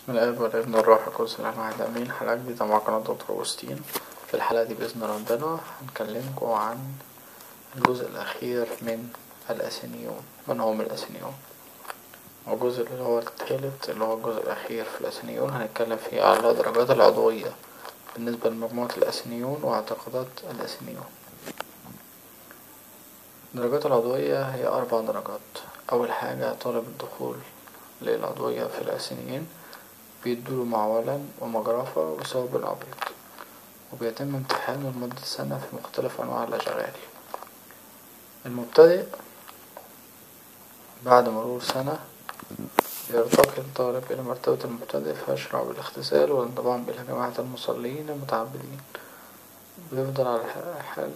بسم الآب والابن والروح القدس الإله واحد آمين حلقة جديدة مع قناة دكتور أوغسطين في الحلقة دي بإذن ربنا هنكلمكم عن الجزء الأخير من الأثينيون من هم الأثينيون والجزء اللي هو التالت اللي هو الجزء الأخير في الأثينيون هنتكلم فيه على درجات العضوية بالنسبة لمجموعة الأثينيون واعتقادات الأثينيون درجات العضوية هي أربع درجات أول حاجة طالب الدخول للعضوية في الأثينيين بيدوله معولا ومجرفة وثوب أبيض وبيتم امتحانه لمدة سنة في مختلف أنواع الأشغال المبتدئ بعد مرور سنة يرتقي الطالب إلى مرتبة المبتدئ فيشرع بالاغتسال والانضمام إلى جماعة المصلين المتعبدين بيفضل على حال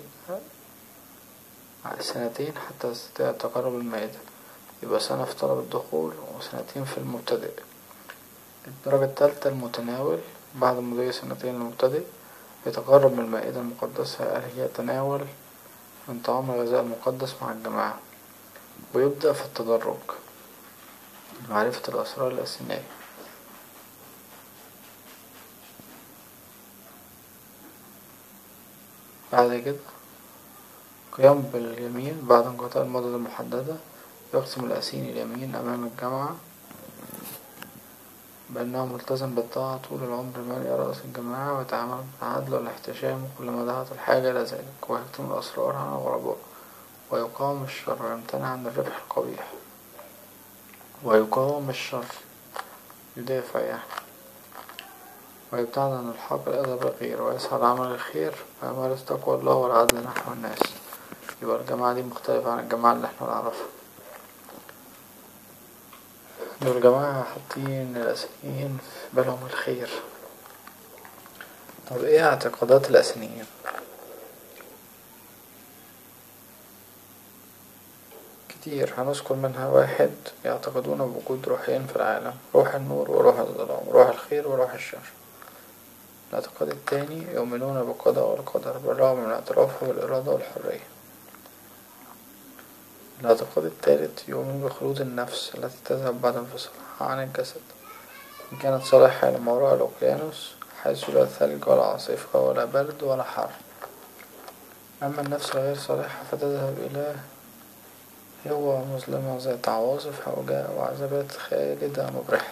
سنتين حتى يستطيع التقرب المائدة يبقى سنة في طلب الدخول وسنتين في المبتدئ الدرجة التالتة المتناول بعد مضي سنتين المبتدئ يتقرب من المائدة المقدسة التي يتناول من طعام الغذاء المقدس مع الجماعة ويبدأ في التدرج معرفة الأسرار الأثينية بعد كده قيام باليمين بعد انقضاء المدة المحددة يقسم الأثيني اليمين أمام الجامعة بأنه ملتزم بالطاعة طول العمر مالي رأس الجماعة ويتعامل بالعدل والاحتشام كلما دعت الحاجة إلى ذلك ويكتم الأسرار عن الغرباء ويقاوم الشر ويمتنع عن الربح القبيح ويقاوم الشر يدافع يعني ويبتعد عن الحق الأذى بالغير ويسعى لعمل الخير ويمارس تقوى الله والعدل نحو الناس يبقى الجماعة دي مختلفة عن الجماعة اللي احنا نعرفها دول الجماعة حاطين الأثينيين في بالهم الخير طب ايه اعتقادات الأثينيين كتير هنذكر منها واحد يعتقدون بوجود روحين في العالم روح النور وروح الظلام روح الخير وروح الشر الاعتقاد التاني يؤمنون بالقضاء والقدر بالرغم من اعترافه بالإرادة والحرية الاعتقاد الثالث يؤمن بخلود النفس التي تذهب بعد انفصالها عن الجسد إن كانت صالحة لما وراء الأوقيانوس حيث لا ثلج ولا عاصفة ولا برد ولا حر أما النفس الغير صالحة فتذهب إلى هو مظلمة ذات عواصف هوجاء وعذابات خالدة مبرحة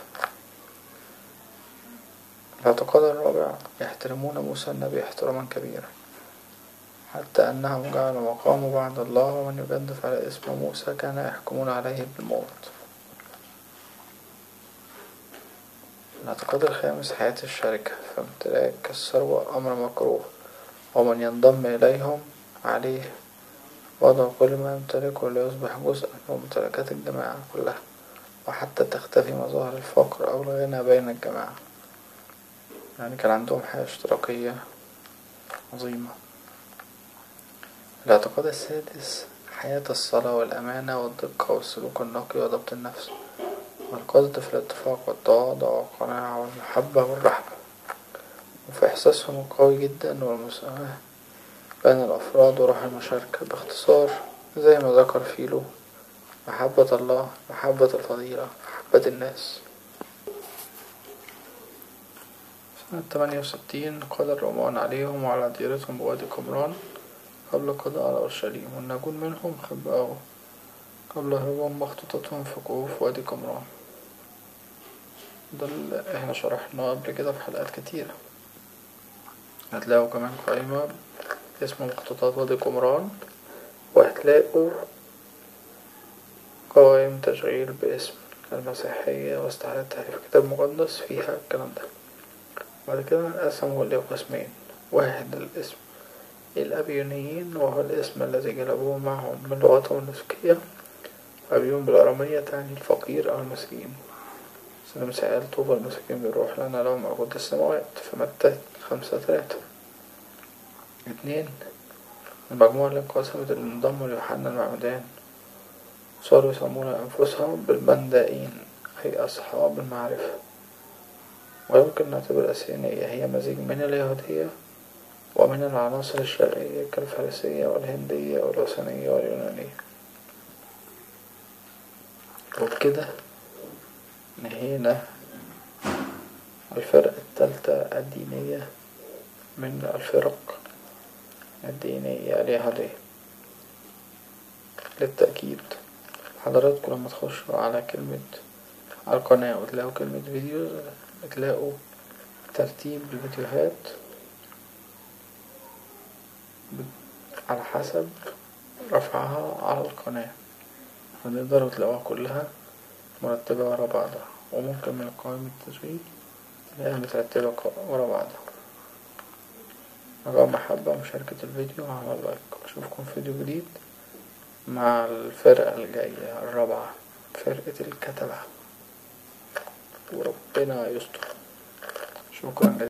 الاعتقاد الرابع يحترمون موسى النبي احتراما كبيرا حتى أنهم جعلوا مقامه بعد الله ومن يجدف على اسم موسى كان يحكمون عليه بالموت الاعتقاد الخامس حياة الشركة فامتلاك الثروة أمر مكروه ومن ينضم إليهم عليه وضع كل ما يمتلكه ليصبح جزءا من ممتلكات الجماعة كلها وحتى تختفي مظاهر الفقر أو الغنى بين الجماعة يعني كان عندهم حياة اشتراكية عظيمة الاعتقاد السادس حياة الصلاة والأمانة والدقة والسلوك النقي وضبط النفس والقصد في الاتفاق والتواضع والقناعة والمحبة والرحمة وفي إحساسهم القوي جدا والمساواة بين الأفراد وروح المشاركة باختصار زي ما ذكر فيلو محبة الله محبة الفضيلة محبة الناس سنة تمانية وستين قضى الرومان عليهم وعلى ديرتهم بوادي قمران قبل القضاء على أورشليم والناجون منهم خبأوا قبل هروبهم مخطوطتهم في كهوف وادي قمران ده اللي احنا شرحناه قبل كده في حلقات كتيرة هتلاقوا كمان قائمة اسمه مخطوطات وادي قمران وهتلاقوا قوائم تشغيل باسم المسيحية واستعادتها في كتاب مقدس فيها الكلام ده بعد كده قسموا لقسمين واحد الاسم الأبيونيين وهو الاسم الذي جلبوه معهم من لغتهم النسكية أبيون بالأرامية تعني الفقير أو المسكين سلم سأل طوبى المساكين بالروح لأن لهم ملكوت السماوات في متى خمسة تلاتة اتنين المجموعة اللي انقسمت اللي انضموا ليوحنا المعمدان صاروا يسمون أنفسهم بالبندائين أي أصحاب المعرفة ويمكن نعتبر الأثينية هي مزيج من اليهودية ومن العناصر الشرقية كالفارسية والهندية والوثنية واليونانية وبكده نهينا الفرقة التالتة الدينية من الفرق الدينية اليهودية للتأكيد حضراتكم لما تخشوا على كلمة على القناة وتلاقوا كلمة فيديوز تلاقوا ترتيب الفيديوهات على حسب رفعها على القناة فتقدروا تلاقوها كلها مرتبة ورا بعضها وممكن من قائمة التشغيل تلاقيها مترتبة ورا بعضها رغم محبة ومشاركة الفيديو وعمل لايك أشوفكم في فيديو جديد مع الفرقة الجاية الرابعة فرقة الكتبة وربنا يستر شكرا جزيلا